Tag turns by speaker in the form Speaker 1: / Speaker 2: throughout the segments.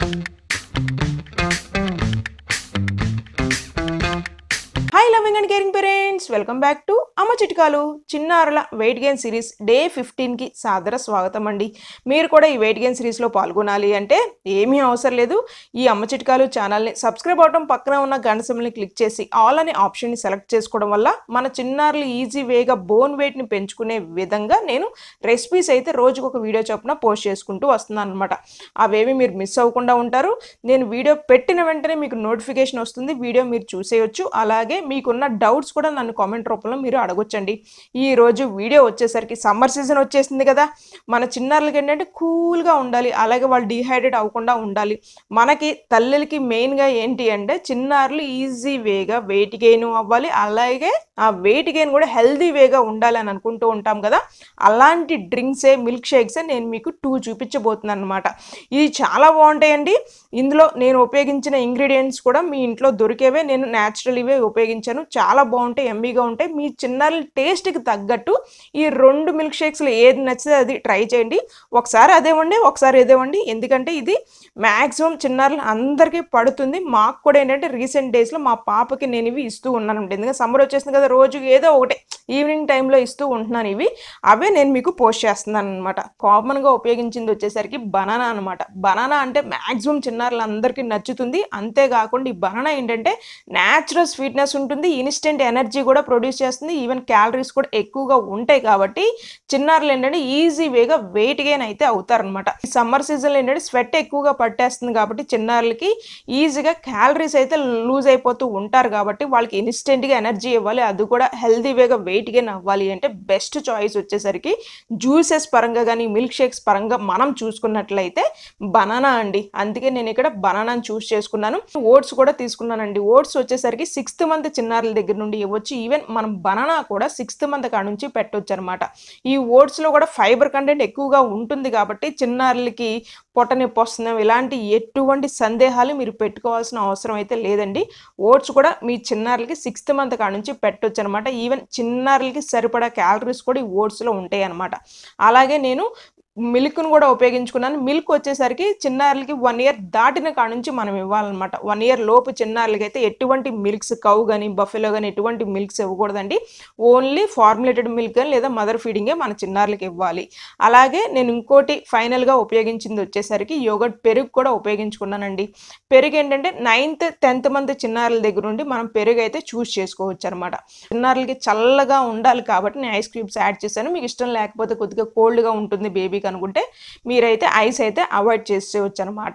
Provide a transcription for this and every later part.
Speaker 1: hi loving and caring parents welcome back to అమ్మ చిట్కాలు చిన్నారుల వెయిట్ గెయిన్ సిరీస్ డే ఫిఫ్టీన్కి సాదర స్వాగతం అండి మీరు కూడా ఈ వెయిట్ గెయిన్ సిరీస్లో పాల్గొనాలి అంటే ఏమీ అవసరం లేదు ఈ అమ్మ చిట్కాలు ఛానల్ని సబ్స్క్రైబ్ అవడం పక్కన ఉన్న గంట సింబల్ని క్లిక్ చేసి ఆల్ అనే ఆప్షన్ని సెలెక్ట్ చేసుకోవడం వల్ల మన చిన్నారులు ఈజీ వేగా బోన్ వెయిట్ని పెంచుకునే విధంగా నేను రెసిపీస్ అయితే రోజుకు ఒక వీడియో చొప్పున పోస్ట్ చేసుకుంటూ వస్తున్నాను అనమాట అవేవి మీరు మిస్ అవ్వకుండా ఉంటారు నేను వీడియో పెట్టిన వెంటనే మీకు నోటిఫికేషన్ వస్తుంది వీడియో మీరు చూసేయొచ్చు అలాగే మీకున్న డౌట్స్ కూడా నన్ను కామెంట్ రూపంలో మీరు అడగొచ్చండి ఈ రోజు వీడియో వచ్చేసరికి సమ్మర్ సీజన్ వచ్చేసింది కదా మన చిన్నారులకి ఏంటంటే కూల్గా ఉండాలి అలాగే వాళ్ళు డిహైడ్రేట్ అవ్వకుండా ఉండాలి మనకి తల్లులకి మెయిన్గా ఏంటి అంటే చిన్నారులు ఈజీ వేగా వెయిట్ గెయిన్ అవ్వాలి అలాగే ఆ వెయిట్ గెయిన్ కూడా హెల్దీ వేగా ఉండాలి అని అనుకుంటూ ఉంటాం కదా అలాంటి డ్రింక్సే మిల్క్ షేక్సే నేను మీకు టూ చూపించబోతున్నాను అనమాట ఇది చాలా బాగుంటాయండి ఇందులో నేను ఉపయోగించిన ఇంగ్రీడియంట్స్ కూడా మీ ఇంట్లో దొరికేవే నేను న్యాచురల్ ఇవే ఉపయోగించాను చాలా బాగుంటాయి ఎమ్మీగా ఉంటాయి మీ చిన్నారుల టేస్ట్కి తగ్గట్టు ఈ రెండు మిల్క్ షేక్స్లో ఏది నచ్చితే అది ట్రై చేయండి ఒకసారి అదేవండి ఒకసారి ఇదేవండి ఎందుకంటే ఇది మ్యాక్సిమం చిన్నారులు అందరికీ పడుతుంది మాకు కూడా ఏంటంటే రీసెంట్ డేస్లో మా పాపకి నేను ఇవి ఇస్తూ ఉన్నాను ఎందుకంటే సమ్మర్ వచ్చేసింది కదా రోజు ఏదో ఒకటే ఈవినింగ్ టైంలో ఇస్తూ ఉంటున్నాను ఇవి అవే నేను మీకు పోస్ట్ చేస్తున్నాను అనమాట కామన్గా ఉపయోగించింది వచ్చేసరికి బనానా అనమాట బనానా అంటే మ్యాక్సిమం చిన్నారులు అందరికీ నచ్చుతుంది అంతేకాకుండా ఈ బనానా ఏంటంటే న్యాచురల్ స్వీట్నెస్ ఉంటుంది ఇన్స్టెంట్ ఎనర్జీ కూడా ప్రొడ్యూస్ చేస్తుంది ఈవెన్ క్యాలరీస్ కూడా ఎక్కువగా ఉంటాయి కాబట్టి చిన్నారులు ఏంటంటే ఈజీ వేగా వెయిట్ గెయిన్ అయితే అవుతారనమాట ఈ సమ్మర్ సీజన్లో ఏంటంటే స్వెట్ ఎక్కువగా పట్టేస్తుంది కాబట్టి చిన్నారులకి ఈజీగా క్యాలరీస్ అయితే లూజ్ అయిపోతూ ఉంటారు కాబట్టి వాళ్ళకి ఇన్స్టెంట్గా ఎనర్జీ ఇవ్వాలి అది కూడా హెల్దీ వేగా వెయిట్ గెయిన్ అవ్వాలి అంటే బెస్ట్ చాయిస్ వచ్చేసరికి జ్యూసెస్ పరంగా కానీ మిల్క్ షేక్స్ పరంగా మనం చూసుకున్నట్లయితే బనానా అండి అందుకే నేను ఇక్కడ బనానాని చూస్ చేసుకున్నాను ఓట్స్ కూడా తీసుకున్నానండి ఓట్స్ వచ్చేసరికి సిక్స్త్ మంత్ చిన్నారుల దగ్గర నుండి ఇవ్వచ్చు ఈవెన్ మనం బనానా కూడా సిక్స్త్ మంత్ కాడ నుంచి పెట్టొచ్చు అనమాట ఈ ఓట్స్లో కూడా ఫైబర్ కంటెంట్ ఎక్కువగా ఉంటుంది కాబట్టి చిన్నారులకి పొట్ట నొప్పి వస్తున్నాం ఇలాంటి ఎటువంటి సందేహాలు మీరు పెట్టుకోవాల్సిన అవసరం అయితే లేదండి ఓట్స్ కూడా మీ చిన్నారులకి సిక్స్త్ మంత్ కాడ నుంచి పెట్టొచ్చు అనమాట ఈవెన్ చిన్నారులకి సరిపడా క్యాలరీస్ కూడా ఈ ఓట్స్లో ఉంటాయి అనమాట అలాగే నేను మిల్క్ను కూడా ఉపయోగించుకున్నాను మిల్క్ వచ్చేసరికి చిన్నారులకి వన్ ఇయర్ దాటిన కాడ నుంచి మనం ఇవ్వాలన్నమాట వన్ ఇయర్ లోపు చిన్నారులకి అయితే ఎటువంటి మిల్క్స్ కౌ కానీ బఫెలో కానీ ఎటువంటి మిల్క్స్ ఇవ్వకూడదండి ఓన్లీ ఫార్ములేటెడ్ మిల్క్ కానీ లేదా మదర్ ఫీడింగే మన చిన్నారులకి ఇవ్వాలి అలాగే నేను ఇంకోటి ఫైనల్గా ఉపయోగించింది వచ్చేసరికి యోగట్ పెరుగు కూడా ఉపయోగించుకున్నానండి పెరుగు ఏంటంటే నైన్త్ టెన్త్ మంత్ చిన్నారుల దగ్గర నుండి మనం పెరుగు అయితే చూస్ చేసుకోవచ్చు అనమాట చిన్నారులకి చల్లగా ఉండాలి కాబట్టి నేను ఐస్ క్యూబ్స్ యాడ్ చేశాను మీకు ఇష్టం లేకపోతే కొద్దిగా కోల్డ్గా ఉంటుంది బేబీకి అనుకుంటే మీరైతే ఐస్ అయితే అవాయిడ్ చేసేవచ్చు అనమాట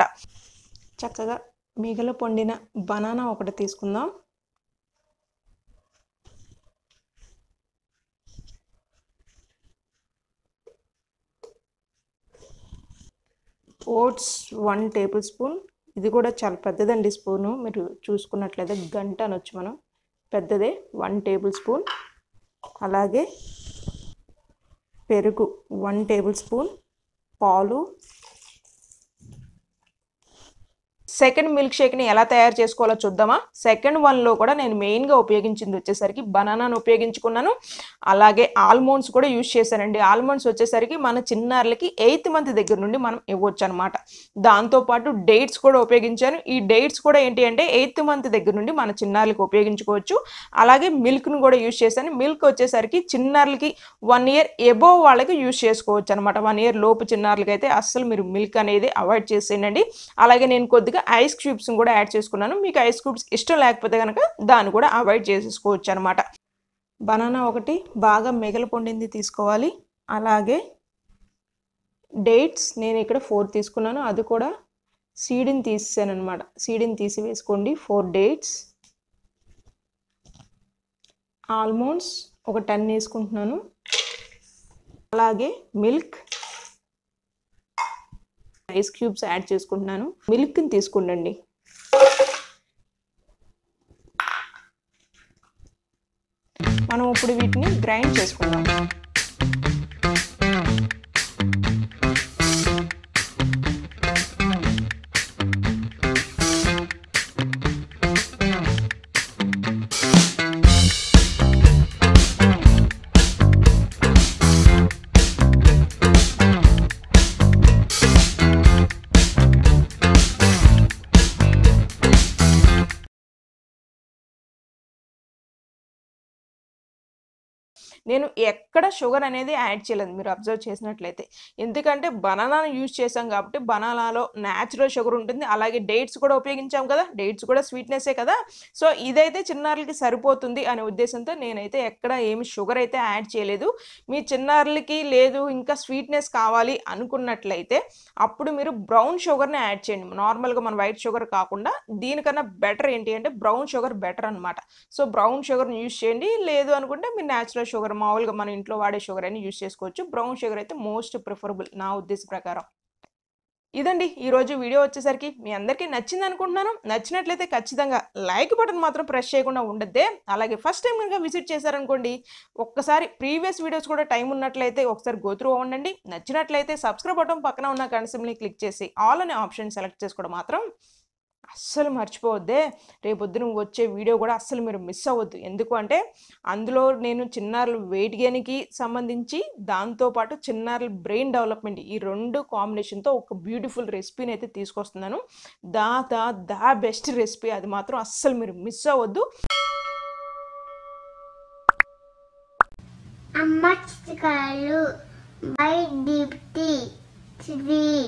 Speaker 1: చక్కగా మిగల పొండిన బనానా ఒకటి తీసుకుందాం ఓట్స్ వన్ టేబుల్ స్పూన్ ఇది కూడా చాలా పెద్దదండి స్పూను మీరు చూసుకున్నట్లయితే గంట అనొచ్చు మనం పెద్దదే వన్ టేబుల్ స్పూన్ అలాగే పెరుగు వన్ టేబుల్ స్పూన్ పాలు సెకండ్ మిల్క్ షేక్ని ఎలా తయారు చేసుకోవాలో చూద్దామా సెకండ్ వన్లో కూడా నేను మెయిన్గా ఉపయోగించింది వచ్చేసరికి బనానాను ఉపయోగించుకున్నాను అలాగే ఆల్మండ్స్ కూడా యూజ్ చేశానండి ఆల్మండ్స్ వచ్చేసరికి మన చిన్నారులకి ఎయిత్ మంత్ దగ్గర నుండి మనం ఇవ్వచ్చు అనమాట దాంతోపాటు డేట్స్ కూడా ఉపయోగించాను ఈ డేట్స్ కూడా ఏంటి అంటే ఎయిత్ మంత్ దగ్గర నుండి మన చిన్నారులకి ఉపయోగించుకోవచ్చు అలాగే మిల్క్ను కూడా యూజ్ చేశాను మిల్క్ వచ్చేసరికి చిన్నారులకి వన్ ఇయర్ ఎబోవ్ వాళ్ళకి యూజ్ చేసుకోవచ్చు అనమాట వన్ ఇయర్ లోపు చిన్నారులకి అయితే అస్సలు మీరు మిల్క్ అనేది అవాయిడ్ చేసేయండి అలాగే నేను కొద్దిగా ఐస్ క్యూబ్స్ కూడా యాడ్ చేసుకున్నాను మీకు ఐస్ క్యూబ్స్ ఇష్టం లేకపోతే కనుక దాన్ని కూడా అవాయిడ్ చేసేసుకోవచ్చు అనమాట బనానా ఒకటి బాగా మిగల పొండింది తీసుకోవాలి అలాగే డేట్స్ నేను ఇక్కడ ఫోర్ తీసుకున్నాను అది కూడా సీడ్ని తీసాను అనమాట సీడ్ని తీసి వేసుకోండి ఫోర్ డేట్స్ ఆల్మోండ్స్ ఒక టెన్ వేసుకుంటున్నాను అలాగే మిల్క్ ఐస్ క్యూబ్స్ యాడ్ చేసుకుంటున్నాను మిల్క్ని తీసుకుండండి మనం ఇప్పుడు వీటిని గ్రైండ్ చేసుకుందాం నేను ఎక్కడ షుగర్ అనేది యాడ్ చేయలేదు మీరు అబ్జర్వ్ చేసినట్లయితే ఎందుకంటే బనానాను యూజ్ చేసాం కాబట్టి బనానాలో న్యాచురల్ షుగర్ ఉంటుంది అలాగే డేట్స్ కూడా ఉపయోగించాం కదా డేట్స్ కూడా స్వీట్నెస్సే కదా సో ఇదైతే చిన్నారులకి సరిపోతుంది అనే ఉద్దేశంతో నేనైతే ఎక్కడ ఏమి షుగర్ అయితే యాడ్ చేయలేదు మీ చిన్నారులకి లేదు ఇంకా స్వీట్నెస్ కావాలి అనుకున్నట్లయితే అప్పుడు మీరు బ్రౌన్ షుగర్ని యాడ్ చేయండి నార్మల్గా మన వైట్ షుగర్ కాకుండా దీనికన్నా బెటర్ ఏంటి అంటే బ్రౌన్ షుగర్ బెటర్ అనమాట సో బ్రౌన్ షుగర్ని యూజ్ చేయండి లేదు అనుకుంటే మీరు న్యాచురల్ షుగర్ మామూలుగా మన ఇంట్లో వాడే షుగర్ అని యూజ్ చేసుకోవచ్చు బ్రౌన్ షుగర్ అయితే మోస్ట్ ప్రిఫరబుల్ నా ఉద్దేశ ప్రకారం ఇదండి ఈరోజు వీడియో వచ్చేసరికి మీ అందరికీ నచ్చింది అనుకుంటున్నాను నచ్చినట్లయితే ఖచ్చితంగా లైక్ బటన్ మాత్రం ప్రెస్ చేయకుండా ఉండద్దే అలాగే ఫస్ట్ టైం కనుక విజిట్ చేశారనుకోండి ఒక్కసారి ప్రీవియస్ వీడియోస్ కూడా టైం ఉన్నట్లయితే ఒకసారి గోత్రూ అవ్వండి నచ్చినట్లయితే సబ్స్క్రైబ్ బటన్ పక్కన ఉన్న కన్సమ్ని క్లిక్ చేసి ఆల్ అనే ఆప్షన్ సెలెక్ట్ చేసుకోవడం మాత్రం అస్సలు మర్చిపోవద్దే రేపొద్దున వచ్చే వీడియో కూడా అస్సలు మీరు మిస్ అవ్వద్దు ఎందుకు అంటే అందులో నేను చిన్నారుల వెయిట్ గెయిన్కి సంబంధించి దాంతోపాటు చిన్నారుల బ్రెయిన్ డెవలప్మెంట్ ఈ రెండు కాంబినేషన్తో ఒక బ్యూటిఫుల్ రెసిపీని అయితే తీసుకొస్తున్నాను దా దా దా బెస్ట్ రెసిపీ అది మాత్రం అస్సలు మీరు మిస్ అవ్వద్దు
Speaker 2: అమ్మ చిత్రకారులు బై దీప్తి శ్రీ